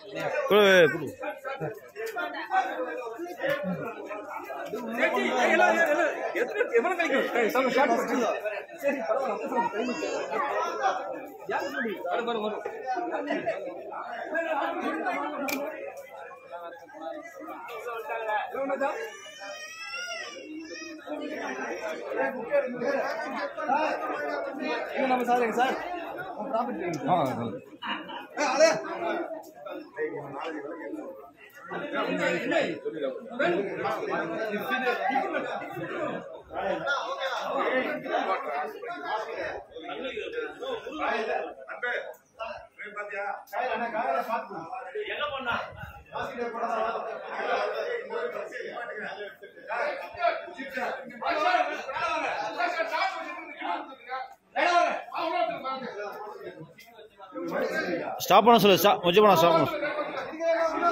கொடு கொடு நம்ம சார் சார் ஸ்டாப் பண்ண சொல்லு ஸ்டாப் கொஞ்சம் பண்ண ஸ்டாப் பண்ண சொல்லு.